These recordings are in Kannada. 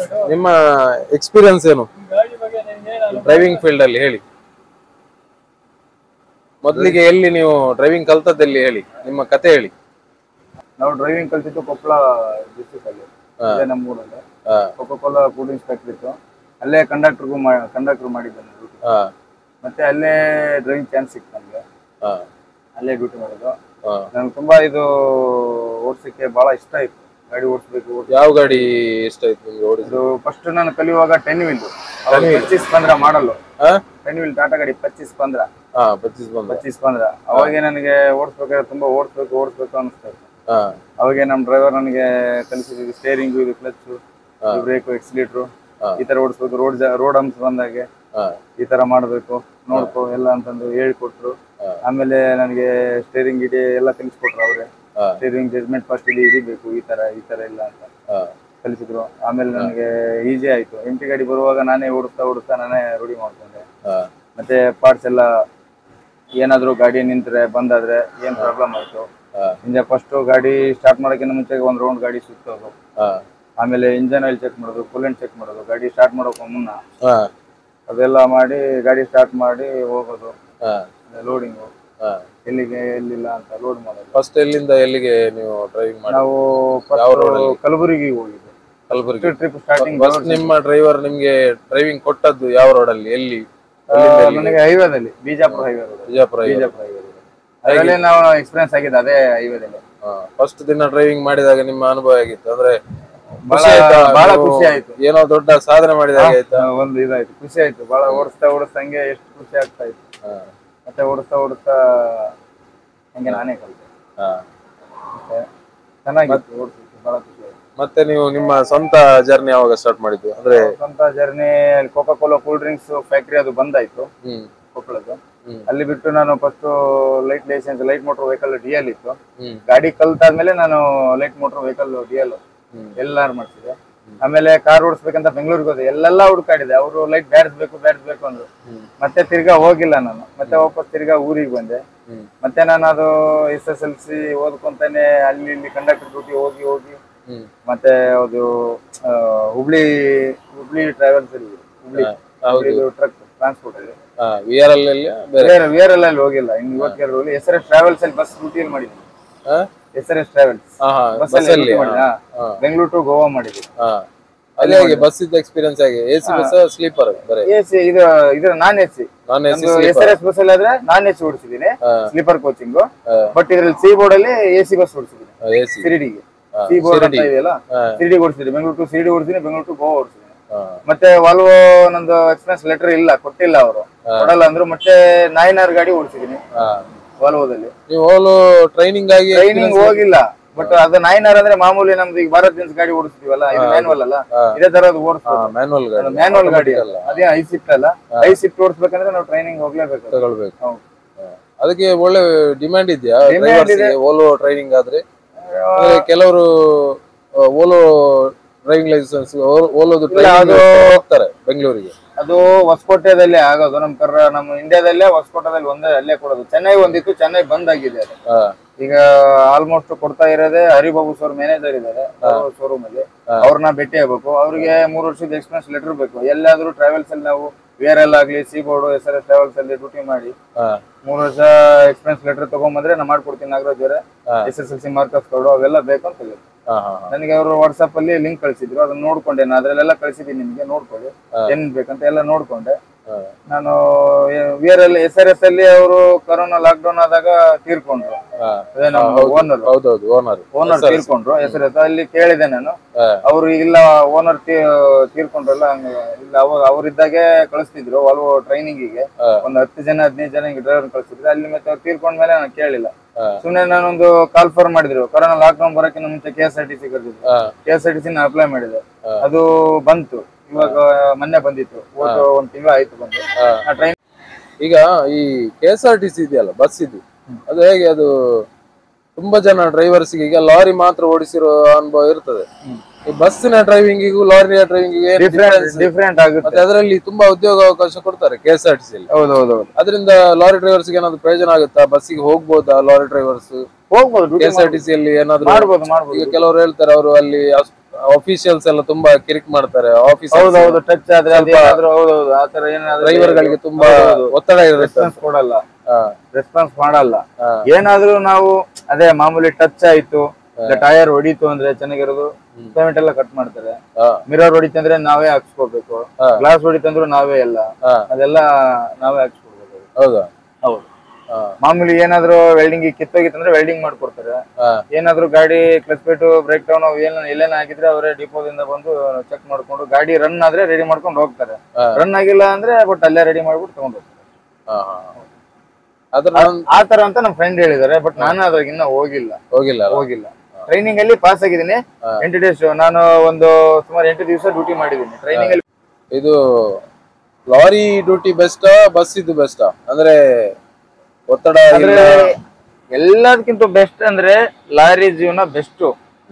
ನಿಮ್ಮ ಎಕ್ಸ್ಪೀರಿಯನ್ಸ್ ಏನು ಡ್ರೈವಿಂಗ್ ಫೀಲ್ಡ್ ಅಲ್ಲಿ ಹೇಳಿ ಮೊದಲಿಗೆ ಎಲ್ಲಿ ನೀವು ಡ್ರೈವಿಂಗ್ ಕಲ್ತದ್ದಲ್ಲಿ ಹೇಳಿ ನಿಮ್ಮ ಕತೆ ಹೇಳಿ ನಾವು ಡ್ರೈವಿಂಗ್ ಕಲ್ತಿದ್ದು ಕೊಪ್ಪಳ ಡಿಸ್ಟಿಕ್ ಅಲ್ಲಿ ಇದೇ ನಮ್ಮ ಊರಲ್ಲಿ ಹಾ Coca Cola cool drinks factory ಇತ್ತು ಅಲ್ಲೇ ಕಂಡಕ್ಟರ್ಗೂ ಕಂಡಕ್ಟರ್ ಮಾಡಿದ್ದೆ ನಾನು duty. ಹಾ ಮತ್ತೆ ಅಲ್ಲೇ ಡ್ರೈವಿಂಗ್ ಚಾನ್ಸ್ ಸಿಕ್ತು ನನಗೆ ಹಾ ಅಲ್ಲೇ ಡ್ಯೂಟಿ ಮಾಡೋದು ಹಾ ನನಗೆ ತುಂಬಾ ಇದು ಓಡಿಸಕ್ಕೆ ಬಹಳ ಇಷ್ಟ ಇತ್ತು ಗಾಡಿ ಓಡಿಸ್ಬೇಕು ಯಾವ ಗಾಡಿ ಇಷ್ಟ ಆಯ್ತು ನಿಮ್ಗೆ ಓಡಿದ್ರು ಇದು ಫಸ್ಟ್ ನಾನು ಕಲಿಯುವಾಗ ಟೆನ್ ವೀಲ್ ಪಚ್ಚೀಸ್ ಪಂದ್ರ ಮಾಡಲು ಹಾ ಟೆನ್ ವೀಲ್ ಟಾಟಾ ಗಾಡಿ ಪಚ್ಚೀಸ್ ಪಂದ್ರ ಹಾ ಪಚ್ಚೀಸ್ ಬಂದ ಪಚ್ಚೀಸ್ ಪಂದ್ರ ಅವಾಗೆ ನನಗೆ ಓಡಿಸ್ಬೇಕಾದ್ರೆ ತುಂಬಾ ಓಡಿಸ್ಬೇಕು ಓಡಿಸ್ಬೇಕು ಅನಿಸ್ತಾ ಇತ್ತು ಹಾ ಅವಾಗೆ ನಮ್ಮ ಡ್ರೈವರ್ ನನಗೆ ಕಲಿಸಿದ್ದು ಸ್ಟೇರಿಂಗು ಇದು ಕ್ಲಚ್ ಬ್ರೇಕು ಎಕ್ಸಿಲೇಟ್ರು ಹಾ. ಈ ತರ ಓಡಿಸ್ಬೇಕು ರೋಡ್ ರೋಡ್ ಹಂಪ್ಸ್ ಬಂದಾಗೆ ಹಾ ಈ ತರ ಮಾಡಬೇಕು ನೋಡ್ಕೊ ಎಲ್ಲ ಅಂತಂದು ಹೇಳ್ಕೊಟ್ರು ಹಾ. ಆಮೇಲೆ ನನಗೆ ಸ್ಟೇರಿಂಗ್ ಇಡಿ ಎಲ್ಲ ಕಲಿಸ್ಕೊಟ್ರು ಅವ್ರೆ ಹಾ. ಸ್ಟೇರಿಂಗ್ ಜಜ್ಮೆಂಟ್ ಫಸ್ಟ್ ಇಲ್ಲಿ ಹಿಡಿಬೇಕು ಈ ತರ ಈ ತರ ಇಲ್ಲ ಅಂತ ಹಾ ಕಲಿಸಿದ್ರು ಆಮೇಲೆ ನನಗೆ ಈಸಿ ಆಯ್ತು ಎಂಟಿ ಗಾಡಿ ಬರುವಾಗ ನಾನೇ ಓಡಿಸ್ತಾ ಓಡಿಸ್ತಾ ನಾನೇ ರೂಢಿ ಮಾಡ್ಕೊಂಡೆ ಹಾ ಮತ್ತೆ ಪಾರ್ಟ್ಸ್ ಎಲ್ಲ ಏನಾದ್ರು ಗಾಡಿ ನಿಂತ್ರೆ ಬಂದಾದ್ರೆ ಏನ್ ಪ್ರಾಬ್ಲಮ್ ಆಯ್ತು ಹಾ. ಹಿಂದೆ ಫಸ್ಟ್ ಗಾಡಿ ಸ್ಟಾರ್ಟ್ ಮಾಡೋಕ್ಕಿಂತ ಮುಂಚೆ ಒಂದ್ ರೌಂಡ್ ಗಾಡಿ ಸುತ್ತೋದು ಹಾ ಆಮೇಲೆ ಇಂಜನ್ ಆಯಿಲ್ ಚೆಕ್ ಮಾಡೋದು ಕೂಲೆಂಟ್ ಚೆಕ್ ಮಾಡೋದು ಗಾಡಿ ಸ್ಟಾರ್ಟ್ ಮಾಡೋಕೆ ಮುನ್ನ ಹಾ ಅದೆಲ್ಲ ಮಾಡಿ ಗಾಡಿ ಸ್ಟಾರ್ಟ್ ಮಾಡಿ ಹೋಗೋದು ಹಾ ಲೋಡಿಂಗು ಹಾ ಎಲ್ಲಿಗೆ ಎಲ್ಲಿಲ್ಲ ಅಂತ ಲೋಡ್ ಮಾಡೋದು ಫಸ್ಟ್ ಎಲ್ಲಿಂದ ಎಲ್ಲಿಗೆ ನೀವು ಡ್ರೈವಿಂಗ್ ಮಾಡಿ ನಾವು ಯಾವ first road ಅಲ್ಲಿ? ಕಲಬುರಗಿಗೆ ಹೋಗಿದ್ವಿ ಕಲಬುರಗಿ ಟ್ರಿಪ್ ಸ್ಟಾರ್ಟಿಂಗ್ ಫಸ್ಟ್ ನಿಮ್ಮ ಡ್ರೈವರ್ ನಿಮ್ಗೆ ಡ್ರೈವಿಂಗ್ ಕೊಟ್ಟದ್ದು ಯಾವ ರೋಡ್ ಅಲ್ಲಿ ಎಲ್ಲಿ ಎಲ್ಲಿಂದ ಎಲ್ಲಿಗೆ? ನನಗೆ ಹೈವೇದಲ್ಲಿ Bijapur highway road Bijapur highway. Bijapur highway ಅದರಲ್ಲೇ ನಾವು ಎಕ್ಸ್ಪೀರಿಯನ್ಸ್ ಆಗಿದೆ ಅದೇ ಹೈವೇದಲ್ಲಿ ಫಸ್ಟ್ ದಿನ ಡ್ರೈವಿಂಗ್ ಮಾಡಿದಾಗ ನಿಮ್ಮ ಅನುಭವ ಆಗಿತ್ತು ಅಂದ್ರೆ ಬಹಳ ಖುಷಿ ಆಯ್ತಾ? ಬಹಳ ನೀವು ಖುಷಿ ಆಯ್ತು ಏನೋ ದೊಡ್ಡ ಸಾಧನೆ ಮಾಡಿದಾಗ ಆಯ್ತಾ ಒಂದು ಇದಾಯ್ತು ಖುಷಿ ಆಯ್ತು ಬಹಳ ಓಡಿಸ್ತಾ ಓಡಿಸ್ದಂಗೆ ಎಷ್ಟು ಖುಷಿ ಆಗ್ತಾ ಇತ್ತು ಹಾ, ಮತ್ತೆ ಓಡಿಸ್ತಾ ಓಡಿಸ್ತಾ ಹಂಗೆ ನಾನೇ ಕಲಿತೆ ಹಾ. ಮತ್ತೆ ಚೆನ್ನಾಗಿತ್ತು ಓಡಿಸಿತ್ತು ಬಹಳ ಖುಷಿ ಆಯ್ತು ಮತ್ತೆ ನೀವು ನಿಮ್ಮ ಸ್ವಂತ ಜರ್ನಿ ಯಾವಾಗ ಸ್ಟಾರ್ಟ್ ಮಾಡಿದ್ದು ಅಂದ್ರೆ ಸ್ವಂತ journey Coca Cola cool drinks factory ಅದು ಬಂದಾಯ್ತು ಹ್ಮ್ ಕೊಪ್ಪಳದ್ದು ಹ್ಮ್. ಅಲ್ಲಿ ಬಿಟ್ಟು ನಾನು first light licence light motor vehicle D L ಇತ್ತು ಹ್ಮ್ ಗಾಡಿ ಕಲ್ತಾದ್ಮೇಲೆ ನಾನು light motor vehicle D L ಹ್ಮ್. ಎಲ್ಲಾರು ಮಾಡ್ತಿದ್ದೆ ಆಮೇಲೆ ಕಾರ್ ಓಡಿಸ್ಬೇಕಂತ ಬೆಂಗಳೂರಿಗೆ ಹೋದೆ ಎಲ್ಲೆಲ್ಲ ಹುಡುಕಾಡಿದೆ ಅವರು ಲೈಟ್ ಬ್ಯಾಡ್ಸ್ಬೇಕು ಬ್ಯಾಡ್ಸ್ಬೇಕು ಅಂದ್ರು ಹ್ಮ್. ಮತ್ತೆ ತಿರ್ಗಾ ಹೋಗಿಲ್ಲ ನಾನು ಮತ್ತೆ ವಾಪಸ್ ತಿರ್ಗಾ ಊರಿಗೆ ಬಂದೆ ಹ್ಮ್. ಮತ್ತೆ ನಾನು ಅದು ಎಸ್ ಎಸ್ ಎಲ್ ಸಿ ಓದ್ಕೊಂತಾನೆ ಅಲ್ಲಿ ಇಲ್ಲಿ ಕಂಡಕ್ಟರ್ ಡ್ಯೂಟಿ ಹೋಗಿ ಹೋಗಿ ಹ್ಮ್ ಮತ್ತೆ ಅದು ಆ, ಹುಬ್ಳಿ ಹುಬ್ಳಿ ಟ್ರಾವೆಲ್ಸ್ ಅಲ್ಲಿ ಹುಬ್ಳಿ ಹೌದು ಟ್ರಕ್ ಟ್ರಾನ್ಸ್ಪೋರ್ಟ್ ಅಲ್ಲಿ ಹಾ ವಿ ಆರ್ ಎಲ್ ಅಲ್ಲಿ ಬೇರೆ ಬೇರೆ ಬೇರೆ ಎಲ್ಲ ಅಲ್ಲಿ ಹೋಗಿಲ್ಲ ಇನ್ನು ಇವತ್ತಿಗೆ ಹೋಗಿ ಎಸ್ ಆರ್ ಎಸ್ ಟ್ರಾವೆಲ್ಸ್ ಅಲ್ಲಿ ಬಸ್ ಡ್ಯೂಟಿಯಲ್ಲಿ ಮಾಡಿದ್ದೀನಿ ಹಾ ಎಸ್ ಆರ್ ಎಸ್ ಟ್ರಾವೆಲ್ಸ್ ಹಾ ಹಾ ಬಸ್ ಬಸ್ ಅಲ್ಲಿ ಅಲ್ಲಿ ಹಾ. ಬೆಂಗಳೂರು ಟು ಗೋವಾ ಮಾಡಿದ್ವಿ ಹಾ ಅದೇ ಹೇಗೆ ಬಸ್ ಇದ್ದ ಎಕ್ಸ್ಪೀರಿಯನ್ಸ್ ಆಗಿ ಎ ಸಿ ಬಸ್ ಸ್ಲೀಪರ್ ಬರೇ ಎ ಸಿ ಇದು ಇದ್ರ non A C non A C S R S bus ಅಲ್ಲಿ ಆದ್ರೆ ನಾನ್ ಎ ಸಿ ಓಡಿಸಿದ್ದೀನಿ ಹಾ. ಸ್ಲೀಪರ್ ಕೋಚಿಂಗ್ ಹಾ. ಬಟ್ ಇದ್ರಲ್ಲಿ ಸಿ ಬೋರ್ಡ್ ಅಲ್ಲಿ ಎ ಸಿ ಬಸ್ ಓಡಿಸಿದ್ದೀನಿ ಎ ಸಿ ಸಿರಿಡಿಗೆ ಹಾ, ಸಿ ಬೋರ್ಡ್ ಅಂತ ಶಿರಡಿ. ಇದೆಯಲ್ಲ ಹಾ. ಸಿರಿಡಿ ಓಡಿಸಿದ್ದೀನಿ ಬೆಂಗಳೂರು ಟು ಸಿರಿಡಿ ಓಡಿಸಿದ್ದೀನಿ ಬೆಂಗಳೂರು ಟು ಗೋವಾ ಓಡಿಸಿದ್ದೀನಿ ಹಾ ಮತ್ತೆ ವಾಲ್ವೋ ನಂದು ಎಕ್ಸ್ಪೀರಿಯನ್ಸ್ ಲೆಟರ್ ಇಲ್ಲ ಕೊಟ್ಟಿಲ್ಲ ಅವರು ಕೊಡಲ್ಲ ಅಂದ್ರು ಮತ್ತೆ ನಾಯಿನಾರ್ ಗಾಡಿ ಓಡಿಸಿದ್ದೀನಿ ಹಾ ವಾಲ್ವೋದಲ್ಲಿ ನೀವು ಹೋಲು ಟ್ರೈನಿಂಗ್ ಆಗಿ ಟ್ರೈನಿಂಗ್ ಹೋಗಿಲ್ಲ ಬಟ್ ಅದು ನಾಯಿನಾರ್ ಅಂದ್ರೆ ಮಾಮೂಲಿ ನಮ್ದು ಈಗ ಭಾರತ್ ಜೆನ್ಸ್ ಗಾಡಿ ಓಡಿಸ್ತೀವಲ್ಲ ಇದು ಮ್ಯಾನ್ವಲ್ ಅಲ್ಲ ಹಾ. ಇದೇ ತರದ್ ಓಡಿಸ್ಬೋದು ಮ್ಯಾನುವಲ್ ಗಾಡಿ ಮ್ಯಾನ್ವಲ್ ಗಾಡಿ ಅಲ್ಲ ಅದೇ ಐ ಶಿಫ್ಟ್ ಅಲ್ಲ ಐ ಶಿಫ್ಟ್ ಓಡಿಸ್ಬೇಕಂದ್ರೆ ನಾವು ಟ್ರೈನಿಂಗ್ ಹೋಗ್ಲೇಬೇಕು ತಗೊಳ್ಬೇಕು ಹೌದು. ಹಾ. ಅದಕ್ಕೆ ಒಳ್ಳೆ ಡಿಮ್ಯಾಂಡ್ ಇದೆಯಾ Demand drivers ಇದೆ. ಗೆ ಓಲೋ ಟ್ರೈನಿಂಗ್ ಆದ್ರೆ ಅಂದ್ರೆ ಕೆಲವರು ಓಲೋ ಡ್ರೈವಿಂಗ್ ಲೈಸೆನ್ಸ್ ಓಲೋದು ಟ್ರೈನಿಂಗ್ ಹೋಗ್ತಾರೆ ಬೆಂಗಳೂರಿಗೆ ಅದು ಹೊಸಕೋಟೆದಲ್ಲಿ ಆಗೋದು ನಮ್ ಕರ್ರ ನಮ್ಮ ಇಂಡಿಯಾದಲ್ಲೇ ಹೊಸಕೋಟೆದಲ್ಲಿ ಒಂದೇ ಅಲ್ಲೇ ಕೊಡೋದು ಚೆನ್ನೈ ಒಂದಿತ್ತು ಚೆನ್ನೈ ಬಂದ್ ಆಗಿದೆ ಅದು ಹಾ ಈಗ ಆಲ್ಮೋಸ್ಟ್ ಕೊಡ್ತಾ ಇರೋದೇ ಹರಿಬಾಬು ಸರ್ ಮ್ಯಾನೇಜರ್ ಇದ್ದಾರೆ ಶೋರೂಮ್ ಅಲ್ಲಿ ಅವ್ರನ್ನ ಭೇಟಿ ಆಗ್ಬೇಕು ಅವ್ರಿಗೆ ಮೂರು ವರ್ಷದ ಎಕ್ಸ್ಪೀರಿಯನ್ಸ್ ಲೆಟರ್ ಬೇಕು ಎಲ್ಲಾದ್ರೂ ಟ್ರಾವೆಲ್ಸ್ ಅಲ್ಲಿ ನಾವು ವೇರ್ ಎಲ್ ಆಗ್ಲಿ Seabird S R S travels ಅಲ್ಲಿ ಡ್ಯೂಟಿ ಮಾಡಿ ಹಾ ಮೂರು ವರ್ಷ ಎಕ್ಸ್ಪೀರಿಯನ್ಸ್ ಲೆಟರ್ ತಗೊಂಬಂದ್ರೆ ನಾ ಮಾಡ್ಕೊಡ್ತೀನಿ ನಾಗರಾಜ್ ಅವರೇ ಹಾ. S S L C marks ಕೊಡು ಅವೆಲ್ಲ ಬೇಕು ಅಂತ ಹೇಳಿದ್ರು ಹಾ ಹಾ ಹಾ. ನನಗೆ ಅವರು ವಾಟ್ಸ್ಆಪ್ ಅಲ್ಲಿ ಲಿಂಕ್ ಕಳಿಸಿದ್ರು ಅದನ್ನ ನೋಡ್ಕೊಂಡೆ ನಾನು ಅದ್ರಲ್ಲೆಲ್ಲ ಕಳಿಸಿದ್ದೀನಿ ನಿಮ್ಗೆ ನೋಡ್ಕೊಳ್ಳಿ ಏನ್ ಬೇಕಂತ ಎಲ್ಲ ನೋಡ್ಕೊಂಡೆ ಹಾ. ನಾನು V R L S R S ಅಲ್ಲಿ ಅವರು ಕೊರೋನಾ ಲಾಕ್ ಡೌನ್ ಆದಾಗ ತೀರ್ಕೊಂಡ್ರು ಹಾ. ಅದೇ ನಮ್ಮ ಓನರ್ ಹೌದೌದು ಓನರ್ ಓನರ್ ತೀರ್ಕೊಂಡ್ರು ಎಸ್ ಆರ್ ಎಸ್ ಅಲ್ಲಿ ಕೇಳಿದೆ ನಾನು ಹಾ. ಅವ್ರು ಇಲ್ಲ ಓನರ್ ತೀರ್ಕೊಂಡ್ರಲ್ಲ ಹಂಗ ಇಲ್ಲ ಅವ್ರು ಅವ್ರಿದ್ದಾಗೆ ಕಳಿಸ್ತಿದ್ರು ವಾಲ್ವೋ ಟ್ರೈನಿಂಗಿಗೆ ಹಾ. ಒಂದ್ ಹತ್ತು ಜನ ಹದಿನೈದು ಜನ ಹಿಂಗೆ ಡ್ರೈವರ್ ಕಳಿಸ್ತಿದ್ರು ಅಲ್ಲಿ ಮತ್ತೆ ಅವ್ರು ತೀರ್ಕೊಂಡ್ಮೇಲೆ ನಾನು ಕೇಳಿಲ್ಲ ಹಾ. ಸುಮ್ಮನೆ ನಾನೊಂದು ಕಾಲ್ ಫಾರ್ ಮಾಡಿದ್ರು ಕೊರೋನಾ ಲಾಕ್ ಡೌನ್ ಬರೋಕ್ಕಿಂತ ಮುಂಚೆ K S R T C ಕರೆದಿದ್ರು ಹಾ K S R T C apply ಮಾಡಿದೆ ಹಾ. ಅದು ಬಂತು ಇವಾಗ ಮೊನ್ನೆ ಬಂದಿತ್ತು ಹೋದ ಒಂದ್ ತಿಂಗಳು ಆಯ್ತು ಬಂದು ಹಾ. ಆ ಟ್ರೈನ್ ಈಗ ಈ K S R T C ಇದೆಯಲ್ಲ ಬಸ್ ಇದು ಅದು ಹೇಗೆ ಅದು ತುಂಬಾ ಜನ ಡ್ರೈವರ್ಸ್ ಈಗ ಲಾರಿ ಮಾತ್ರ ಓಡಿಸಿರೋ ಅನುಭವ ಇರ್ತದೆ ಈ ಬಸ್ಸಿನ ಡ್ರೈವಿಂಗಿಗೂ ಲಾರಿಯ ಡ್ರೈವಿಂಗಿಗೂ ಡಿಫ್ರೆಂಟ್ ಡಿಫ್ರೆಂಟ್ ಆಗುತ್ತೆ ಮತ್ತೆ ಅದರಲ್ಲಿ ತುಂಬಾ ಉದ್ಯೋಗ ಅವಕಾಶ ಕೊಡ್ತಾರೆ K S R T C ಹೌದು ಹೌದು ಹೌದು ಅದರಿಂದ ಲಾರಿ ಡ್ರೈವರ್ಸ್ ಏನಾದ್ರು ಪ್ರಯೋಜನ ಆಗುತ್ತಾ ಬಸ್ಸಿಗೆ ಹೋಗ್ಬೋದಾ ಲಾರಿ ಡ್ರೈವರ್ಸ್ ಹೋಗ್ಬೋದು K duty S R T C ಅಲ್ಲಿ ಏನಾದ್ರು ಮಾಡ್ಬೋದು ಮಾಡ್ಬೋದು ಈಗ ಕೆಲವರು ಹೇಳ್ತಾರೆ ಅವರು ಅಲ್ಲಿ ಅಷ್ಟ್- ಅಫಿಷಿಯಲ್ಸ್ ಎಲ್ಲ ತುಂಬಾ ಕಿರಿಕ್ ಮಾಡ್ತಾರೆ ಆಫೀಸ್ ಹೌದೌದು ಟಚ್ ಆದ್ರೆ ಸ್ವಲ್ಪ- ಅದೇನಾದ್ರೂ ಹೌದೌದು ಆತರ ಏನಾದ್ರೂ ಡ್ರೈವರ್ ಗಳಿಗೆ ತುಂಬಾ ಒತ್ತಡ ಇರುತ್ತೆ ರೆಸ್ಪಾನ್ಸ್ ಕೊಡಲ್ಲ ಹಾ, ರೆಸ್ಪಾನ್ಸ್ ಮಾಡಲ್ಲ ಹಾ. ಏನಾದ್ರೂ ನಾವು ಅದೇ ಮಾಮೂಲಿ ಟಚ್ ಆಯ್ತು ಟೈರ್ ಹೊಡಿತು ಅಂದ್ರೆ ಚೆನ್ನಾಗಿರೋದು ಪೇಮೆಂಟ್ ಎಲ್ಲ ಕಟ್ ಮಾಡ್ತಾರೆ ಹಾ, ಮಿರರ್ ಹೊಡಿತು ಅಂದ್ರೆ ನಾವೇ ಹಾಕ್ಸ್ಕೋಬೇಕು ಹಾ. ಗ್ಲಾಸ್ ಹೊಡಿತಂದ್ರು ನಾವೇ ಎಲ್ಲ ಹಾ. ಅದೆಲ್ಲ ನಾವೇ ಹಾಕ್ಸ್ಕೊಡ್ಬೇಕು ಹೌದಾ ಹೌದು ಹಾ, ಮಾಮೂಲಿ ಏನಾದ್ರೂ ವೆಲ್ಡಿಂಗ್ ಕಿತ್ತೋಗಿತ್ತಂದ್ರೆ ವೆಲ್ಡಿಂಗ್ ಮಾಡ್ಕೊಡ್ತಾರೆ ಹಾ, ಏನಾದ್ರೂ ಗಾಡಿ ಕ್ಲಚ್ ಪೇಟು ಬ್ರೇಕ್ ಡೌನ್ ಏನ ಎಲ್ಲೇನ ಆಗಿದ್ರೆ ಅವರೇ ಡಿಪೋದಿಂದ ಬಂದು ಚೆಕ್ ಮಾಡ್ಕೊಂಡು ಗಾಡಿ ರನ್ ಆದ್ರೆ ರೆಡಿ ಮಾಡ್ಕೊಂಡು ಹೋಗ್ತಾರೆ ಹಾ. ರನ್ ಆಗಿಲ್ಲ ಅಂದ್ರೆ ಬಟ್ ಅಲ್ಲೇ ರೆಡಿ ಮಾಡ್ಬಿಟ್ಟು ತಗೊಂಡ್ ಹೋಗ್ತಾರೆ ಹಾ, ಹಾ. ಅದ್ರ ನಾನ್ ಆ ತರ ಅಂತ ನಮ್ಮ ಫ್ರೆಂಡ್ ಹೇಳಿದಾರೆ ಬಟ್ ನಾನು ಅದ್ರಾಗ ಇನ್ನ ಹೋಗಿಲ್ಲ ಹೋಗಿಲ್ಲ ಅಲ್ಲ? ಹೋಗಿಲ್ಲ ಟ್ರೈನಿಂಗ್ ಅಲ್ಲಿ ಪಾಸ್ ಆಗಿದ್ದೀನಿ ಎಂಟು ಡೇಸ್ ನಾನು ಒಂದು ಸುಮಾರು ಎಂಟು ದಿವಸ ಡ್ಯೂಟಿ ಮಾಡಿದ್ದೀನಿ ಟ್ರೈನಿಂಗ್ ಅಲ್ಲಿ ಇದು ಲಾರಿ ಡ್ಯೂಟಿ ಬೆಸ್ಟಾ ಬಸ್ ಇದು ಬೆಸ್ಟಾ ಅಂದ್ರೆ ಒತ್ತಡ ಅಂದ್ರೆ ಇಲ್ಲ ಎಲ್ಲದಕ್ಕಿಂತ ಬೆಸ್ಟ್ ಅಂದ್ರೆ ಲಾರಿ ಜೀವನ ಬೆಸ್ಟ್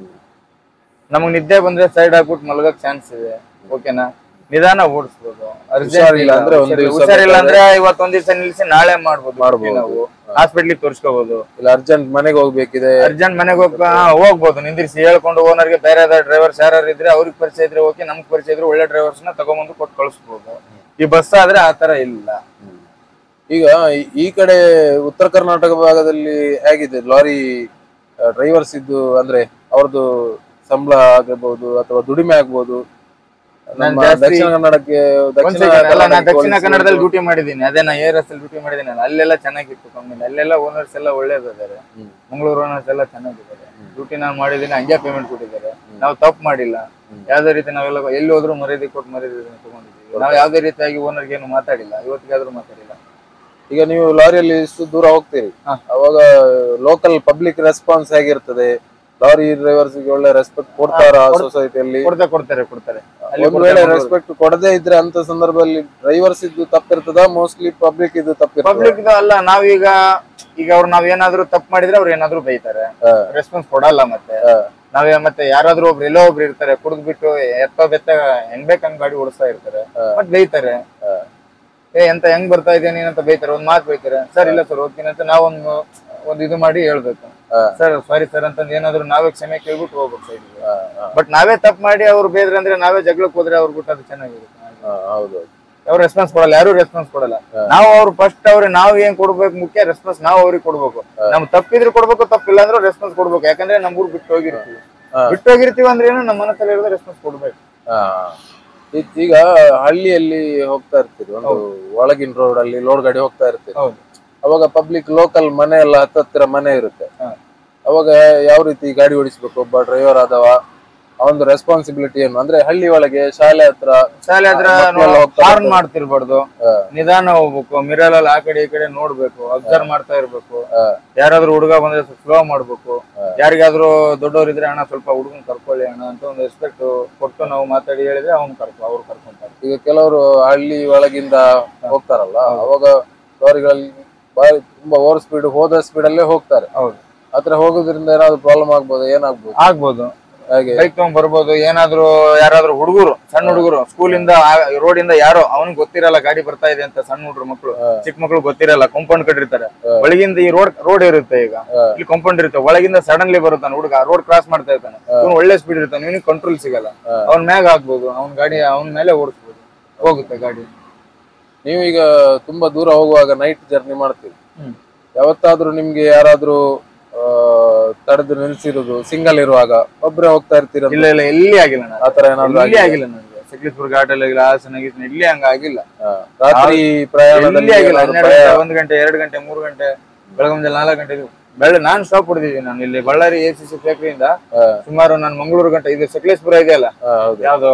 ನಮಗ್ ನಿದ್ದೆ ಬಂದ್ರೆ ಸೈಡ್ ಹಾಕ್ಬಿಟ್ಟು ಮಲಗಕ್ ಚಾನ್ಸ್ ಇದೆ ಓಕೆನಾ ನಿಧಾನ ಓಡಿಸ್ಬೋದು ಅರ್ಜೆಂಟ್ ಹುಷಾರಿಲ್ಲ ಅಂದ್ರೆ ಒಂದ್ ದಿವ್ಸ ಹುಷಾರಿಲ್ಲ ಅಂದ್ರೆ ಇವತ್ತು ಒಂದ್ ದಿವಸ ನಿಲ್ಸಿ ನಾಳೆ ಮಾಡ್ಬೋದು ಮಾಡ್ಬೋದು. ನಾವು ಹಾಸ್ಪಿಟ್ಲಿಗೆ ತೋರಿಸ್ಕೋಬಹುದು ಇಲ್ಲ ಅರ್ಜೆಂಟ್ ಮನೆಗೆ ಹೋಗ್ಬೇಕಿದೆ ಅರ್ಜೆಂಟ್ ಮನೆಗೆ ಹೋಗ್ ಹಾ, ಹೋಗ್ಬೋದು ನಿಂದಿರಿಸಿ ಹೇಳ್ಕೊಂಡು ಓನರ್ಗೆ ಬೇರೆ ಡ್ರೈವರ್ಸ್ ಯಾರು ಇದ್ರೆ ಅವ್ರಿಗೆ ಪರಿಚಯ ಇದ್ರೆ ಓಕೆ ನಮ್ಗೆ ಪರಿಚಯ ಇದ್ರೆ ಒಳ್ಳೆ ಡ್ರೈವರ್ಸ್ ನ ತಗೊಂಬಂದು ಕೊಟ್ಟು ಕಳಿಸ್ಬೋದು ಈ ಬಸ್ ಆದ್ರೆ ಆತರ ಇಲ್ಲ ಈಗ ಈ- ಈ ಕಡೆ ಉತ್ತರ ಕರ್ನಾಟಕ ಭಾಗದಲ್ಲಿ ಹೇಗಿದೆ ಲಾರಿ ಡ್ರೈವರ್ಸ್ ಇದ್ದು ಅಂದ್ರೆ ಅವ್ರದ್ದು ಸಂಬಳ ಆಗಿರ್ಬೋದು ಅಥವಾ ದುಡಿಮೆ ಆಗ್ಬೋದು ನಮ್ಮ ಜಾಸ್ತಿ- ದಕ್ಷಿಣ ಕನ್ನಡಕ್ಕೆ ಒಂದ್ ದಕ್ಷಿಣ second, ಅಲ್ಲ ನಾನು ಕನ್ನಡಕ್ಕೆ ದಕ್ಷಿಣ ಹೋಲಿಸಿ ಕನ್ನಡದಲ್ಲಿ ಡ್ಯೂಟಿ ಮಾಡಿದ್ದೀನಿ ಅದೇ ನಾ ಏರ್ ಅಲ್ಲಿ ಡ್ಯೂಟಿ ಮಾಡಿದ್ದೀನಿ ಅಲ್ಲೆಲ್ಲ ಚೆನ್ನಾಗಿತ್ತು ಕಂಪನಿ ಅಲ್ಲೆಲ್ಲ ಓನರ್ಸ್ ಎಲ್ಲ ಒಳ್ಳೇದಿದ್ದಾರೆ ಹ್ಮ್. ಮಂಗಳೂರು ಓನರ್ಸ್ ಎಲ್ಲ ಚೆನ್ನಾಗಿದ್ದಾರೆ ಡ್ಯೂಟಿ ನಾನು ಮಾಡಿದ್ದೀನಿ ಹಂಗೆ ಪೇಮೆಂಟ್ ಕೊಟ್ಟಿದ್ದಾರೆ ನಾವು ತಪ್ಪು ಮಾಡಿಲ್ಲ ಯಾವ್ದೇ ರೀತಿ ನಾವೆಲ್ಲ ಎಲ್ಲಿ ಹೋದ್ರು ಮರ್ಯಾದೆ ಕೊಟ್ಟು ಮರ್ಯಾದೆ ತಗೊಂಡಿದ್ದೀವಿ ನಾವು ಯಾವ್ದೇ ರೀತಿಯಾಗಿ ಓನರ್ಗೆ ಏನು ಮಾತಾಡಿಲ್ಲ ಇವತ್ತಿಗಾದ್ರೂ ಮಾತಾಡಿಲ್ಲ ಈಗ ನೀವು ಲಾರಿಯಲ್ಲಿ ಇಷ್ಟು ದೂರ ಹೋಗ್ತೀರಿ ಹಾ. ಅವಾಗ ಲೋಕಲ್ ಪಬ್ಲಿಕ್ ರೆಸ್ಪಾನ್ಸ್ ಹೇಗಿರ್ತದೆ ಲಾರಿ ಡ್ರೈವರ್ಸ್ ಗೆ ಒಳ್ಳೆ ರೆಸ್ಪೆಕ್ಟ್ ಕೊಡ್ತಾರ ಸೊಸೈಟಿಯಲ್ಲಿ ಕೊಡ್ತಾ ಕೊಡ್ತಾರೆ ಕೊಡ್ತಾರೆ ಅಲ್ಲಿ ಒಂದ್ ವೇಳೆ ರೆಸ್ಪೆಕ್ಟ್ ಕೊಡದೇ ಇದ್ರೆ ಅಂತ ಸಂದರ್ಭದಲ್ಲಿ ಡ್ರೈವರ್ಸ್ ಇದ್ದು ತಪ್ಪಿರ್ತದ ಮೋಸ್ಟ್ಲಿ ಪಬ್ಲಿಕ್ ಇದು ತಪ್ಪಿರ್ತದ ಪಬ್ಲಿಕ್ ಅಲ್ಲ ನಾವೀಗ ಈಗ ಅವ್ರು ನಾವ್ ಏನಾದ್ರು ತಪ್ಪು ಮಾಡಿದ್ರೆ ಅವ್ರು ಏನಾದ್ರು ಬೈತಾರೆ ಹಾ. ರೆಸ್ಪಾನ್ಸ್ ಕೊಡಲ್ಲ ಮತ್ತೆ ಹಾ. ನಾವೇ ಮತ್ತೆ ಯಾರಾದ್ರೂ ಒಬ್ರು ಎಲ್ಲೋ ಒಬ್ರು ಇರ್ತಾರೆ ಕುಡಿದ್ ಬಿಟ್ಟು ಎತ್ತ ಬೆತ್ತ ಹೆಂಗ್ ಬೇಕ್ ಹಂಗ್ ಗಾಡಿ ಓಡಿಸ್ತಾ ಇರ್ತಾರೆ ಮತ್ ಬೈತಾರೆ ಏ ಎಂತ ಹೆಂಗ್ ಬರ್ತಾ ಇದ್ದೇನೆ ನೀನ್ ಅಂತ ಬೈತಾರೆ ಒಂದ್ ಮಾತು ಬೈತಾರೆ ಸರ್ ಇಲ್ಲ ಸರ್ ಹೋಗ್ತೀನಿ ಅಂತ ನಾವೊಂದು ಒಂದ್ ಇದು ಮಾಡಿ ಹೇಳ್ಬೇಕು ಹಾ. ಸರ್ ಸಾರಿ ಸರ್ ಅಂತಂದ್ ಏನಾದ್ರು ನಾವೇ ಕ್ಷಮೆ ಕೇಳ್ಬಿಟ್ಟು ಹೋಗ್ಬೇಕು ಸೈಡ್ ಹಾ, ಹಾ, ಬಟ್ ನಾವೇ ತಪ್ಪು ಮಾಡಿ ಅವ್ರು ಬೇದ್ರೆ ಅಂದ್ರೆ ನಾವೇ ಜಗಳಕ್ಕೆ ಹೋದ್ರೆ ಅವ್ರ ಬಿಟ್ಟು ಅದು ಚೆನ್ನಾಗಿರುತ್ತೆ ಹಾ, ಹೌದು ಅವ್ರು ರೆಸ್ಪಾನ್ಸ್ ಕೊಡಲ್ಲ ಯಾರು ರೆಸ್ಪಾನ್ಸ್ ಕೊಡಲ್ಲ ನಾವು ಅವ್ರು ಫಸ್ಟ್ ಅವ್ರೆ ನಾವ್ ಏನ್ ಕೊಡ್ಬೇಕು ಮುಖ್ಯ ರೆಸ್ಪಾನ್ಸ್ ನಾವು ಅವ್ರಿಗೆ ಕೊಡ್ಬೇಕು ನಮ್ ತಪ್ಪಿದ್ರೆ ಕೊಡ್ಬೇಕು ತಪ್ಪಿಲ್ಲ ಅಂದ್ರೆ ರೆಸ್ಪಾನ್ಸ್ ಕೊಡ್ಬೇಕು ಯಾಕಂದ್ರೆ ನಮ್ ಊರ್ ಬಿಟ್ಟು ಹೋಗಿರ್ತೀವಿ ಹಾ. ಬಿಟ್ಟು ಹೋಗಿರ್ತೀವಿ ಅಂದ್ರೆ ಏನು ನಮ್ಮ ಮನಸ್ಸಲ್ಲಿ ಇರೋದು ರೆಸ್ಪಾನ್ಸ್ ಕೊಡ್ಬೇಕು ಹಾ. ಇದ್- ಈಗ ಹಳ್ಳಿಯಲ್ಲಿ ಹೋಗ್ತಾ ಇರ್ತೀರಿ ಒಂದು ಒಳಗಿನ ರೋಡ್ ಅಲ್ಲಿ ಲೋಡ್ ಗಾಡಿ ಹೋಗ್ತಾ ಇರ್ತೀರಿ ಹೌದು ಅವಾಗ ಪಬ್ಲಿಕ್ ಲೋಕಲ್ ಮನೆ ಎಲ್ಲ ಹತ್ತತ್ತಿರ ಮನೆ ಇರುತ್ತೆ ಹಾ. ಅವಾಗ ಯಾವ ರೀತಿ ಗಾಡಿ ಓಡಿಸ್ಬೇಕು ಒಬ್ಬ ಡ್ರೈವರ್ ಆದವ ಅವನದು ರೆಸ್ಪಾನ್ಸಿಬಿಲಿಟಿ ಏನು ಅಂದ್ರೆ ಹಳ್ಳಿ ಒಳಗೆ ಶಾಲೆ ಹತ್ರ ಶಾಲೆ ಹತ್ರ ಮಕ್ಳೆಲ್ಲ ಹೋಗ್ತಾ ಹಾರ್ನ್ ಇರ್ತಾರೆ. ಮಾಡ್ತಿರ್ಬಾರ್ದು ಹಾ. ನಿಧಾನ ಹೋಗ್ಬೇಕು ಮಿರರ್ ಅಲ್ಲಿ ಆ ಕಡೆ ಈ ಕಡೆ ನೋಡ್ಬೇಕು ಅಬ್ಸರ್ವ್ ಮಾಡ್ತಾ ಇರ್ಬೇಕು ಹಾ. ಯಾರಾದ್ರೂ ಹುಡುಗ ಬಂದ್ರೆ ಸ್ಲೋ ಮಾಡ್ಬೇಕು ಯಾರಿಗಾದ್ರೂ ದೊಡ್ಡವ್ರು ಇದ್ರೆ ಅಣ್ಣ ಸ್ವಲ್ಪ ಹುಡುಗನ್ ಕರ್ಕೊಳ್ಳಿ ಅಣ್ಣ ಅಂತ ಒಂದು ರೆಸ್ಪೆಕ್ಟ್ ಕೊಟ್ಟು ನಾವು ಮಾತಾಡಿ ಹೇಳಿದ್ರೆ ಅವ್ನ್ ಕರ್ಕೊ ಅವ್ರು ಕರ್ಕೊಂತಾರೆ ಈಗ ಕೆಲವರು ಹಳ್ಳಿ ಒಳಗಿಂದ ಹೋಗ್ತಾರಲ್ಲ ಅವಾಗ ಲಾರಿಗಳಲ್ಲಿ ಬಾರಿ ತುಂಬಾ ಓವರ್ ಸ್ಪೀಡ್ ಹೋದ ಸ್ಪೀಡ್ ಅಲ್ಲೇ ಹೋಗ್ತಾರೆ ಹೌದು ಆತರ ಹೋಗೋದ್ರಿಂದ ಏನಾದ್ರು ಪ್ರಾಬ್ಲಮ್ ಆಗ್ಬೋದು ಏನಾಗ್ಬೋದು ಆಗ್ಬೋದು ಹಾಗೆ ಬೈಕ್ ತಗೊಂಡ್ ಬರ್ಬೋದು ಏನಾದ್ರು ಯಾರಾದ್ರೂ ಹುಡುಗರು ಸಣ್ಣ ಹುಡುಗರು ಸ್ಕೂಲಿಂದ ರೋಡ್ ಇಂದ ಯಾರೋ ಅವ್ನಿಗೆ ಗೊತ್ತಿರಲ್ಲ ಗಾಡಿ ಬರ್ತಾ ಇದೆ ಅಂತ ಸಣ್ಣ ಹುಡುಗರು ಮಕ್ಕಳು ಚಿಕ್ಕ ಮಕ್ಕಳು ಗೊತ್ತಿರಲ್ಲ ಕಾಂಪೌಂಡ್ ಕಟ್ಟಿರ್ತಾರೆ ಒಳಗಿಂದ ಈ ರೋಡ್ ರೋಡ್ ಇರುತ್ತೆ ಈಗ ಇಲ್ಲಿ ಕಾಂಪೌಂಡ್ ಇರುತ್ತೆ ಒಳಗಿಂದ ಸಡನ್ಲಿ ಬರುತ್ತಾನೆ ಹುಡುಗ ರೋಡ್ ಕ್ರಾಸ್ ಮಾಡ್ತಾ ಇರ್ತಾನೆ ಇವ್ನು ಒಳ್ಳೆ ಸ್ಪೀಡ್ ಇರ್ತಾನೆ ಇವನಿಗೆ ಕಂಟ್ರೋಲ್ ಸಿಗಲ್ಲ ಅವ್ನ ಮ್ಯಾಗ ಹಾಕ್ಬೋದು ಅವ್ನ ಗಾಡಿ ಅವ್ನ ಮೇಲೆ ಓಡಿಸ್ಬೋದು ಹೋಗುತ್ತೆ ಗಾಡಿ ನೀವು ಈಗ ತುಂಬಾ ದೂರ ಹೋಗುವಾಗ ನೈಟ್ ಜರ್ನಿ ಮಾಡ್ತೀವಿ ಹ್ಮ್. ಯಾವತ್ತಾದ್ರೂ ನಿಮ್ಗೆ ಯಾರಾದ್ರೂ ಆ, ತಡೆದು ನಿಲ್ಸಿರೋದು ಸಿಂಗಲ್ ಇರುವಾಗ ಒಬ್ರೇ ಹೋಗ್ತಾ ಇರ್ತೀರ ಇಲ್ಲ ಇಲ್ಲ ಎಲ್ಲಿ ಆಗಿಲ್ಲ ನಾನು ಆತರ ಏನಾದ್ರು ಎಲ್ಲಿ ಆಗಿಲ್ಲ ನನಗೆ ಸಕಲೇಶ್ಪುರ ಘಾಟಲ್ಲಿ ಆಗಿಲ್ಲ ಹಾಸನ ಗೀಸನ ಇಲ್ಲಿ ಹಂಗ ಆಗಿಲ್ಲ ಆ, ರಾತ್ರಿ ಪ್ರಯಾಣದಲ್ಲಿ ಎಲ್ಲಿ ಆಗಿಲ್ಲ ಏನಾದ್ರು ಹನ್ನೆರಡು ಭಯ? ಗಂಟೆ ಒಂದ್ ಗಂಟೆ ಎರಡು ಗಂಟೆ ಮೂರು ಗಂಟೆ ಬೆಳಗ್ಗೆ ಮುಂಜಾನೆ ನಾಲ್ಕು ಗಂಟೆ ಬೆಳ್ಳ ನಾನ್ ಸ್ಟಾಪ್ ಹೊಡೆದಿದ್ದೀನಿ ನಾನು ಇಲ್ಲಿ ಬಳ್ಳಾರಿ ಎ ಸಿ ಸಿ ಫ್ಯಾಕ್ಟ್ರಿಯಿಂದ ಆ, ಸುಮಾರು ನಾನು ಮಂಗಳೂರು ಗಂಟೆ ಇದು ಸಕಲೇಶ್ಪುರ ಇದೆಯಲ್ಲ ಆ, ಹೌದು ಯಾವ್ದು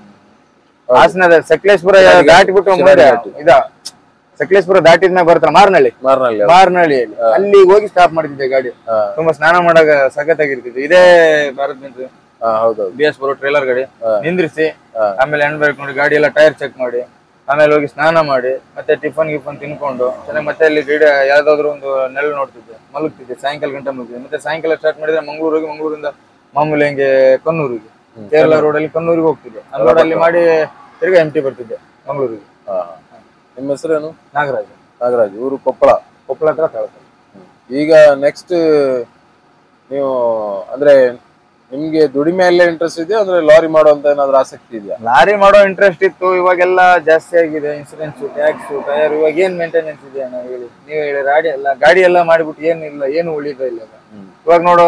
ಹಾಸನದ ಸಕಲೇಶ್ಪುರ ದಾಟಿ ಬಿಟ್ಟು ಮುಂದೆ ಇದ ಸಕಲೇಶ್ಪುರ ದಾಟಿದ್ಮೇಲೆ ಬರ್ತಾರ ಮಾರ್ನಳ್ಳಿ ಮಾರ್ನಲ್ಲಿ ಮಾರ್ನಳ್ಳಿಯಲ್ಲಿ ಅಲ್ಲಿ ಹೋಗಿ ಸ್ಟಾಪ್ ಮಾಡ್ತಿದ್ದೆ ಗಾಡಿ ಆ, ತುಂಬಾ ಸ್ನಾನ ಮಾಡಾಗ ಸಖತ್ತಾಗಿರ್ತಿದ್ವಿ ಇದೇ ಭಾರತ್ ನಿಂತು ಆ, ಹೌದೌದು ಬಿ ಎಸ್ ಬರೋ ಟ್ರೇಲರ್ ಗಾಡಿ ನಿಂದ್ರಿಸಿ ಹಾ. ಆಮೇಲೆ ಎಂಡ್ ಬ್ರೇಕ್ ನೋಡಿ ಗಾಡಿ ಎಲ್ಲ ಟೈರ್ ಚೆಕ್ ಮಾಡಿ ಆಮೇಲೆ ಹೋಗಿ ಸ್ನಾನ ಮಾಡಿ ಮತ್ತೆ ಟಿಫನ್ ಗಿಫನ್ ತಿನ್ಕೊಂಡು ಚೆನ್ನಾಗಿ ಮತ್ತೆ ಅಲ್ಲಿ ಗಿಡ ಯಾವ್ದಾದ್ರು ಒಂದು ನೆರಳು ನೋಡ್ತಿದ್ದೆ ಮಲಗ್ತಿದ್ದೆ ಸಾಯಂಕಾಲ ಗಂಟೆ ಮಲಗ್ತಿದ್ದೆ ಮತ್ತೆ ಸಾಯಂಕಾಲ ಸ್ಟಾರ್ಟ್ ಮಾಡಿದ್ರೆ ಮಂಗಳೂರಿಗೆ ಮಂಗಳೂರಿಂದ ಮಾಮೂಲಿ ಹಂಗೆ ಕಣ್ಣೂರಿಗೆ ಕೇರಳ ರೋಡ್ ಅಲ್ಲಿ ಕಣ್ಣೂರಿಗೆ ಹೋಗ್ತಿದ್ದೆ ಆ road ಅಲ್ಲಿ ಮಾಡಿ ತಿರ್ಗಾ ಎಂ ಟಿ ಬರ್ತಿದ್ದೆ ಮಂಗಳೂರಿಗೆ ಆ, ನಿಮ್ಮ ಹೆಸರೇನು ನಾಗರಾಜ್ ನಾಗರಾಜ್ ಊರು ಕೊಪ್ಪಳ ಕೊಪ್ಪಳ ಹತ್ರ ತಾಲೂಕು ಈಗ ನೆಕ್ಸ್ಟ್ ನೀವು ಅಂದ್ರೆ ನಿಮ್ಗೆ ದುಡಿಮೆಯಲ್ಲೇ ಇಂಟ್ರೆಸ್ಟ್ ಇದೆಯಾ ಅಂದ್ರೆ ಲಾರಿ ಮಾಡುವಂತ ಏನಾದ್ರು ಆಸಕ್ತಿ ಇದೆಯಾ ಲಾರಿ ಮಾಡೋ ಇಂಟ್ರೆಸ್ಟ್ ಇತ್ತು ಇವಾಗೆಲ್ಲ ಜಾಸ್ತಿ ಆಗಿದೆ ಇನ್ಸೂರೆನ್ಸ್ ಟ್ಯಾಕ್ಸ್ ಟೈರ್ ಇವಾಗ ಏನ್ ಮೇಂಟೆನೆನ್ಸ್ ಇದೆ ಅಣ್ಣ ಹೇಳಿ ನೀವು ಹೇಳಿ ಗಾಡಿ ಎಲ್ಲ ಗಾಡಿ ಎಲ್ಲ ಮಾಡಿಬಿಟ್ಟು ಏನಿಲ್ಲ ಏನು ಉಳಿದ ಇಲ್ಲ ಇವಾಗ ನೋಡು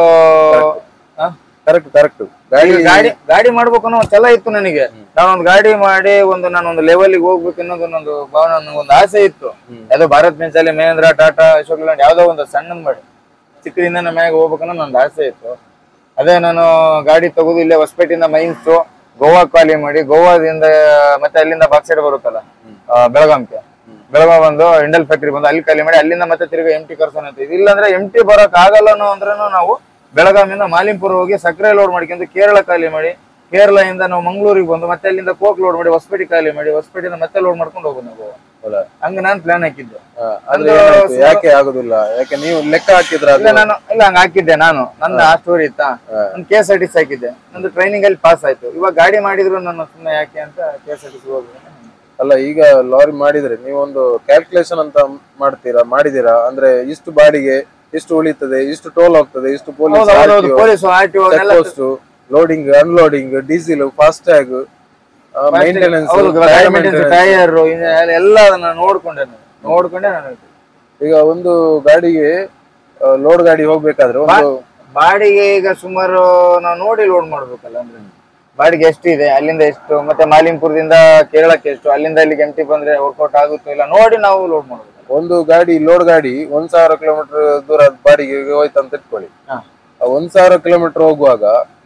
ಆ? ಕರೆಕ್ಟ್ ಕರೆಕ್ಟ್ ಗಾಡಿ ಈಗ ಗಾಡಿ ಗಾಡಿ ಮಾಡ್ಬೇಕು ಅನ್ನೋ ಒಂದ್ ಛಲ ಇತ್ತು ನನಗೆ ನಾನೊಂದು ಗಾಡಿ ಮಾಡಿ ಒಂದು ನಾನೊಂದು ಲೆವೆಲ್ಗೆ ಹೋಗ್ಬೇಕು ಅನ್ನೋದು ಒಂದು ಭಾವನೆ ನನಗೊಂದು ಆಸೆ ಇತ್ತು ಯಾವುದೋ ಭಾರತ್ ಬೆಂಚಲ್ಲಿ ಮಹೇಂದ್ರ ಟಾಟಾ ಅಶೋಕ್ ಲೇಲ್ಯಾಂಡ್ ಯಾವ್ದೋ ಒಂದು ಸಣ್ಣದ್ ಮಾಡಿ ಚಿಕ್ಕದಿಂದ ನಮ್ಮ ಮ್ಯಾಗ ಹೋಗ್ಬೇಕನ್ನೋ ನಂದು ಆಸೆ ಇತ್ತು ಅದೇ ನಾನು ಗಾಡಿ ತಗೋದು ಇಲ್ಲೇ ಹೊಸಪೇಟೆಯಿಂದ ಮೈನ್ಸ್ ಗೋವಾ ಖಾಲಿ ಮಾಡಿ ಗೋವಾದಿಂದ ಮತ್ತೆ ಅಲ್ಲಿಂದ ಬಾಕ್ ಸೈಡ್ ಬರುತ್ತಲ್ಲ ಆ, ಬೆಳಗಾಂಕ್ಕೆ ಬೆಳಗಾವ್ ಬಂದು ಇಂಡಲ್ ಫ್ಯಾಕ್ಟ್ರಿ ಬಂದು ಅಲ್ಲಿ ಖಾಲಿ ಮಾಡಿ ಅಲ್ಲಿಂದ ಮತ್ತೆ ತಿರುಗಿ ಎಂ ಟಿ ಕರ್ಸೋಣ ಅಂತ ಇದೆ. ಇಲ್ಲಾಂದ್ರೆ ಎಂ ಟಿ ಬರೋಕ್ ಆಗಲ್ಲ ಅನ್ನೋ ಅಂದ್ರೂ ನಾವು ಬೆಳಗಾವಿಂದ ಮಾಲಿಂಪುರ ಹೋಗಿ ಸಕ್ಕರೆ ಲೋಡ್ ಮಾಡ್ಕೊಂಡು ಕೇರಳ ಖಾಲಿ ಮಾಡಿ ಕೇರಳದಿಂದ ನಾವು ಮಂಗಳೂರಿಗೆ ಬಂದು ಮತ್ತೆ ಅಲ್ಲಿಂದ ಕೋಕ್ ಲೋಡ್ ಮಾಡಿ ಹೊಸಪೇಟೆ ಖಾಲಿ ಮಾಡಿ ಹೊಸಪೇಟೆಯಿಂದ ಮತ್ತೆ ಲೋಡ್ ಮಾಡ್ಕೊಂಡು ಹೋಗೋದು ನಾವು ಹೌದಾ? ಹಂಗ ನಾನ್ ಪ್ಲಾನ್ ಹಾಕಿದ್ದೆ ಆ, ಅಂದ್ರೆ ಒಂದು ಏನಾಯ್ತು? ಸುಮಾರು- ಯಾಕೆ ಆಗುದಿಲ್ಲ ಯಾಕೆ ನೀವು ಲೆಕ್ಕ ಹಾಕಿದ್ರ ಇಲ್ಲ ನಾನು ಇಲ್ಲ ಹಂಗ ಹಾಕಿದ್ದೆ ನಾನು ನನ್ನ ಆ ಸ್ಟೋರಿ ಇತ್ತಾ ನಾನು K S R T C ಹಾಕಿದ್ದೆ ನಂದು ಟ್ರೈನಿಂಗ್ ಅಲ್ಲಿ ಪಾಸ್ ಆಯ್ತು ಇವಾಗ ಗಾಡಿ ಮಾಡಿದ್ರು ನಾನು ಸುಮ್ಮನೆ ಯಾಕೆ ಅಂತ K S R T C ಹೋಗಿ ಅಲ್ಲ ಈಗ ಲಾರಿ ಮಾಡಿದ್ರೆ ನೀವೊಂದು ಕ್ಯಾಲ್ಕುಲೇಷನ್ ಅಂತ ಮಾಡ್ತೀರಾ ಮಾಡಿದೀರಾ ಅಂದ್ರೆ ಇಷ್ಟು ಬಾಡಿಗೆ ಇಷ್ಟು ಉಳಿತದೆ ಇಷ್ಟು ಟೋಲ್ ಹೋಗ್ತದೆ ಇಷ್ಟು police police R T post loading unloading diesel FASTag maintenance tyre ಎಲ್ಲ ಅದನ್ನ ನೋಡ್ಕೊಂಡೆ ನಾನು ನೋಡ್ಕೊಂಡೆ ನಾನು ಈಗ ಒಂದು ಗಾಡಿಗೆ ಲೋಡ್ ಗಾಡಿ ಹೋಗ್ಬೇಕಾದ್ರೆ ಒಂದು ಬಾಡಿಗೆ ಈಗ ಸುಮಾರು ನಾವು ನೋಡಿ ಲೋಡ್ ಮಾಡ್ಬೇಕಲ್ಲ ಅಂದ್ರೆ ಬಾಡಿಗೆ ಎಷ್ಟಿದೆ ಅಲ್ಲಿಂದ ಎಷ್ಟು ಮತ್ತೆ ಮಾಲಿಂಪುರದಿಂದ ಕೇರಳಕ್ಕೆ ಎಷ್ಟು ಅಲ್ಲಿಂದ ಇಲ್ಲಿಗೆ ಎಂಟಿ ಬಂದ್ರೆ ವರ್ಕೌಟ್ ಆಗುತ್ತೋ ಇಲ್ಲ ನೋಡಿ ನಾವು ಲೋಡ್ ಮಾಡ್ಬೇಕು ಒಂದು ಗಾಡಿ ಲೋಡ್ ಗಾಡಿ ಒಂದ್ ಸಾವಿರ ಕಿಲೋಮೀಟರ್ ದೂರ ಬಾಡಿಗೆ ಹೋಯ್ತು ಅಂತ ಇಟ್ಕೊಳ್ಳಿ ಹಾ. ಆ ಒಂದ್ ಸಾವಿರ ಕಿಲೋಮೀಟರ್ ಹೋಗುವಾಗ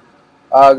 ಆಗ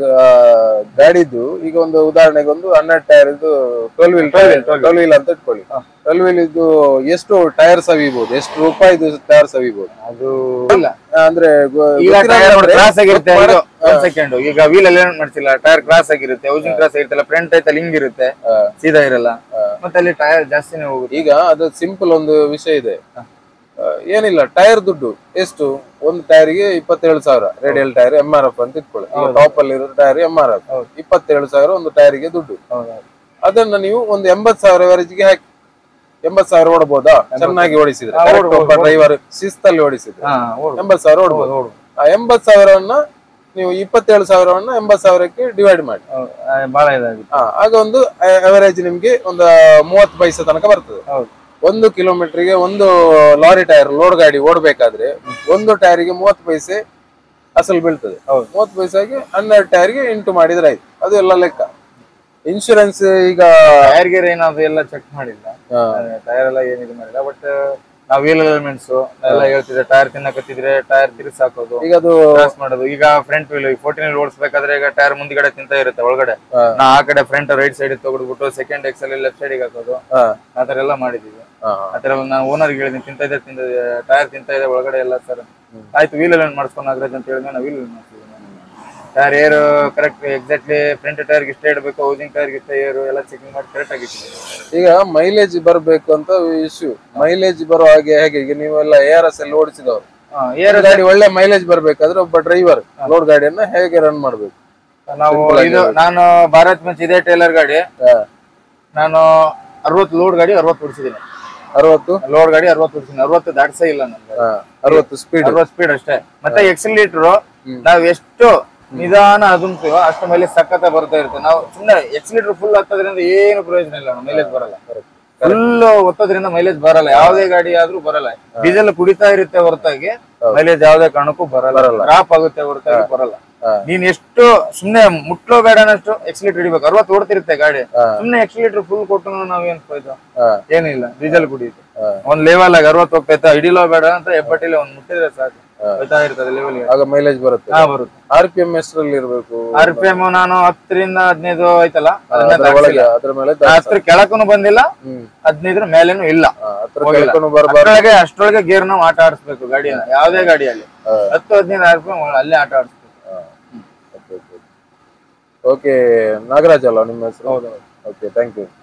ಗಾಡಿದು ಈಗ ಒಂದು ಉದಾಹರಣೆಗೆ ಒಂದು ಹನ್ನೆರಡು ಟೈರ್ ಇದು ಟ್ವೆಲ್ ವೀಲ್ ಟ್ವೆಲ್ ವೀಲ್ ಅಂತ ಇಟ್ಕೊಳ್ಳಿ ಟ್ವೆಲ್ ವೀಲ್ ಇದು ಎಷ್ಟು ಟೈರ್ ಸವಿಬಹುದು ಎಷ್ಟು ರೂಪಾಯಿದು ಟೈರ್ ಸವಿಬಹುದು ಅದು ಇಲ್ಲ ಅಂದ್ರೆ ಗೊ- ಈಗ ಗೊತ್ತಿರೋ ಟೈರ್ ಅಂದ್ರೆ ಕ್ರಾಸ್ ಆಗಿರುತ್ತೆ ಗೊತ್ತು ಇದು ಒಂದ್ ಸೆಕೆಂಡ್ ಈಗ ವೀಲ್ ಅಲ್ಲಿ ಏನ್ ಮಾಡ್ತಿಲ್ಲ ಟೈರ್ ಕ್ರಾಸ್ ಆಗಿರುತ್ತೆ ಹೌಸಿಂಗ್ ಕ್ರಾಸ್ ಆಗಿರುತ್ತಲ್ಲ ಫ್ರಂಟ್ ಐತಲ್ಲ ಹಿಂಗಿರುತ್ತೆ ಸೀದಾ ಇರಲ್ಲ ಮತ್ತೆ ಅಲ್ಲಿ ಟೈರ್ ಜಾಸ್ತಿನೇ ಹೋಗುತ್ತೆ ಈಗ ಅದು ಸಿಂಪಲ್ ಒಂದು ವಿಷಯ ಇದೆ ಆ, ಏನಿಲ್ಲ ಟೈರ್ ದುಡ್ಡು ಎಷ್ಟು ಒಂದು ಟೈರ್ಗೆ ಇಪ್ಪತ್ತೇಳು ಸಾವಿರ radial tyre M R F ಅಂತ ಇಟ್ಕೊಳ್ಳಿ ಟಾಪ್ ಅಲ್ಲಿ ಇರೋ ಟೈರ್ ಎಂ ಆರ್ ಎಫ್ ಇಪ್ಪತ್ತೇಳು ಸಾವಿರ ಒಂದು ಟೈರ್ಗೆ ದುಡ್ಡು ಅದನ್ನ ನೀವು ಒಂದು ಎಂಬತ್ ಸಾವಿರ ಗೆ ಹಾಕಿ ಎಂಬತ್ ಸಾವಿರ ಓಡಬಹುದಾ ಚೆನ್ನಾಗಿ ಓಡಿಸಿದ್ರೆ correct ಒಬ್ಬ ಡ್ರೈವರ್ ಶಿಸ್ತಲ್ಲಿ ಓಡಿಸಿದ್ರೆ ಹಾ ಓಡು ಎಂಬತ್ ಸಾವಿರ ಓಡಬಹುದು ಓಡು ಆ ಎಂಬತ್ ಸಾವಿರವನ್ನ ನೀವು ಇಪ್ಪತ್ತೇಳು ಸಾವಿರವನ್ನ ಎಂಬತ್ ಸಾವಿರಕ್ಕೆ ಡಿವೈಡ್ ಮಾಡಿ ಹೌದು. ಆ, ಬಹಳ ಇದಾಗುತ್ತೆ ಆ, ಆಗ ಒಂದು ಅವರೇಜ್ ನಿಮ್ಗೆ ಒಂದು ಮೂವತ್ತು ಪೈಸೆ ತನಕ ಬರ್ತದೆ ಹೌದು ಒಂದು ಕಿಲೋಮೀಟರ್ಗೆ ಒಂದು ಲಾರಿ ಟೈರ್ ಲೋಡ್ ಗಾಡಿ ಓಡಬೇಕಾದ್ರೆ ಒಂದು ಟೈರಿಗೆ ಮೂವತ್ತು ಪೈಸೆ ಅಸಲು ಬೀಳ್ತದೆ ಹೌದು. ಮೂವತ್ತು ಪೈಸೆಗೆ ಹನ್ನೆರಡು ಟೈರ್ಗೆ ಇಂಟು ಮಾಡಿದ್ರೆ ಆಯ್ತು ಅದು ಎಲ್ಲ ಲೆಕ್ಕ ಇನ್ಶೂರೆನ್ಸ್ ಈಗ ಟೈರ್ ಗೇರ್ ಏನಾದ್ರು ಎಲ್ಲ ಚೆಕ್ ಮಾಡಿಲ್ಲ ಟೈರ್ ಎಲ್ಲ ಏನಿದೆ ಮಾಡಿಲ್ಲ ಬಟ್ ನಾವು ವೀಲ್ ಎಲಿಮೆಂಟ್ಸ್ ಎಲ್ಲ ಹೇಳ್ತಿದ್ರೆ ಟೈರ್ ತಿನ್ನಕತ್ತಿದ್ರೆ ಟೈರ್ ತಿರ್ಸ್ ಹಾಕೋದು ಈಗ ಅದು ಕ್ರಾಸ್ ಮಾಡೋದು ಈಗ ಫ್ರಂಟ್ ವೀಲ್ ಫೋರ್ಟೀನ್ ಓಡಿಸ್ಬೇಕಾದ್ರೆ ಈಗ ಟೈರ್ ಮುಂದ್ಗಡೆ ತಿಂತ ಇರುತ್ತೆ ಒಳಗಡೆ ಹಾ. ನಾ ಆ ಕಡೆ ಫ್ರಂಟ್ ರೈಟ್ ಸೈಡ್ ತಗೊಂಡ್ಬಿಟ್ಟು ಸೆಕೆಂಡ್ ಎಕ್ಸಲ್ ಲೆಫ್ಟ್ ಸೈಡ್ ಹಾಕೋದು ಹಾ, ಆತರ ಎಲ್ಲ ಮಾಡಿದೀವಿ ಹಾ, ಆತರ ನಾನು ಓನರ್ ಹೇಳಿದ್ದೀನಿ ತಿಂತ ಇದೆ ತಿಂತ ಟೈರ್ ತಿಂತ ಇದೆ ಒಳಗಡೆ ಎಲ್ಲ ಸರ್ ಆಯ್ತು ವೀಲ್ ಎಲಿಮೆಂಟ್ ಮಾಡಿಸ್ಕೊಂಡು ನಾಗರಾಜ್ ಅಂತ ಹೇಳಿದ್ಮೇಲೆ ನಾವು ವೀಲ್ ಮಾಡಿಸ್ತೀವಿ tyre air correct exactly front ಟೈರ್ಗೆ ಇಷ್ಟೇ ಇಡಬೇಕು ಹೌಸಿಂಗ್ ಟೈರ್ಗೆ ಇಷ್ಟೇ ಏರು ಎಲ್ಲ ಚೆಕಿಂಗ್ ಮಾಡಿ ಕರೆಕ್ಟ್ ಆಗಿ ಇಟ್ಟಿದ್ದೀವಿ ಈಗ ಮೈಲೇಜ್ ಬರಬೇಕು ಅಂತ ಇಶ್ಯೂ ಮೈಲೇಜ್ ಬರೋ ಹಾಗೆ ಹೇಗೆ ಈಗ ನೀವೆಲ್ಲ ಎ ಆರ್ ಎಸ್ ಅಲ್ಲಿ ಓಡಿಸಿದವರು ಹಾ, ಏರ್ ಗಾಡಿ ಒಳ್ಳೆ ಮೈಲೇಜ್ ಬರ್ಬೇಕಾದ್ರೆ ಒಬ್ಬ ಡ್ರೈವರ್ ಲೋಡ್ ಗಾಡಿಯನ್ನ ಹೇಗೆ ರನ್ ಮಾಡ್ಬೇಕು ನಾವು ಇದು ನಾನು ಭಾರತ್ ಮೆನ್ಸ್ ಇದೇ ಟೇಲರ್ ಗಾಡಿ ಹಾ, ನಾನು ಅರವತ್ತು ಲೋಡ್ ಗಾಡಿ ಅರವತ್ತು ಓಡಿಸಿದ್ದೀನಿ ಅರವತ್ತು ಲೋಡ್ ಗಾಡಿ ಅರವತ್ತು ಓಡಿಸಿದ್ದೀನಿ ಅರವತ್ತು ದಾಟ್ಸೇ ಇಲ್ಲ ನನ್ಗೆ ಹಾ, ಅರವತ್ತು ಸ್ಪೀಡ್ ಅರವತ್ತು ಸ್ಪೀಡ್ ಅಷ್ಟೇ ಮತ್ತೆ ಎಕ್ಸಿಲೀಟರ್ ನಾವ್ ಎಷ್ಟು ನಿಧಾನ ಅದುಮ್ತೀವೋ ಅಷ್ಟು ಮೇಲೆ ಸಖತ್ತ ಬರ್ತಾ ಇರುತ್ತೆ ನಾವು ಸುಮ್ಮನೆ ಎಕ್ಸಿಲೀಟರ್ ಫುಲ್ ಹತ್ತೋದ್ರಿಂದ ಏನು ಪ್ರಯೋಜನ ಇಲ್ಲ ಮೈಲೇಜ್ ಬರಲ್ಲ ಫುಲ್ ಒತ್ತೋದ್ರಿಂದ ಮೈಲೇಜ್ ಬರಲ್ಲ ಯಾವುದೇ ಗಾಡಿ ಆದ್ರೂ ಬರಲ್ಲ ಡೀಸೆಲ್ ಕುಡಿತಾ ಇರುತ್ತೆ ಹೊರತಾಗಿ ಮೈಲೇಜ್ ಯಾವುದೇ ಕಾರಣಕ್ಕೂ ಬರಲ್ಲ ಡ್ರಾಪ್ ಆಗುತ್ತೆ ಹೊರತಾಗಿ ಬರಲ್ಲ ಹಾ. ನೀನ್ ಎಷ್ಟು ಸುಮ್ನೆ ಮುಟ್ಲೋ ಬೇಡ ಅನ್ನಷ್ಟು ಎಕ್ಸಿಲೇಟರ್ ಹಿಡಿಬೇಕು ಅರವತ್ತು ಓಡ್ತಿರುತ್ತೆ ಗಾಡಿ ಸುಮ್ನೆ ಎಕ್ಸಿಲೇಟರ್ ಫುಲ್ ಕೊಟ್ಟು ನಾವೇನ್ ಫಾಯ್ದು ಹಾ. ಏನಿಲ್ಲ ಡೀಸೆಲ್ ಕುಡಿಯುತ್ತೆ ಹಾ. ಒಂದ್ ಲೆವೆಲ್ ಆಗಿ ಅರವತ್ತು ಹೋಗ್ತೈತೆ ಹಿಡಿಲೋ ಬೇಡ ಅಂತ ಎಬ್ಬಟ್ಟಿಲಿ ಒಂದ್ ಮುಟ್ಟಿದ್ರೆ ಸಾಕು ಹೋಯ್ತಾ ಇರ್ತದೆ ಲೆವೆಲ್ ಆಗ ಮೈಲೇಜ್ ಬರುತ್ತೆ ಹಾ ಬರುತ್ತೆ ಆರ್ ಪಿ ಎಂ ಎಷ್ಟರಲ್ಲಿ ಇರಬೇಕು ಆರ್ ಪಿ ಎಂ ನಾನು ಹತ್ತರಿಂದ ಹದಿನೈದು ಆಯ್ತಲ್ಲ ಅದನ್ನ ಅದ್ರ ಒಳಗೆ ಅದ್ರ ಮೇಲೆ ನಾ ಹತ್ರ ಕೆಳಕ್ಕೂ ಬಂದಿಲ್ಲ ಹ್ಮ್ ಹದಿನೈದ್ರ ಮೇಲೇನು ಇಲ್ಲ ಹಾ, ಹತ್ರ ಕೆಳಕ್ಕೂ ಬರಬಾರ್ದು ಅಷ್ಟರೊಳಗೆ ಅಷ್ಟರೊಳಗೆ ಗೇರ್ ನಾವು ಆಟ ಆಡಿಸ್ಬೇಕು ಗಾಡಿನ ಯಾವ್ದೇ ಗಾಡಿಯಲ್ಲಿ ಹತ್ತು ಹದಿನೈದು ಆರ್ ಪಿ ಎಂ ಅಲ್ಲೇ ಆಟ ಆಡಿಸ್ಬೇಕು ಓಕೆ ನಾಗರಾಜ್ ಅಲ್ಲ ನಿಮ್ಮ ಹೆಸರು ಓಕೆ ಥ್ಯಾಂಕ್ ಯು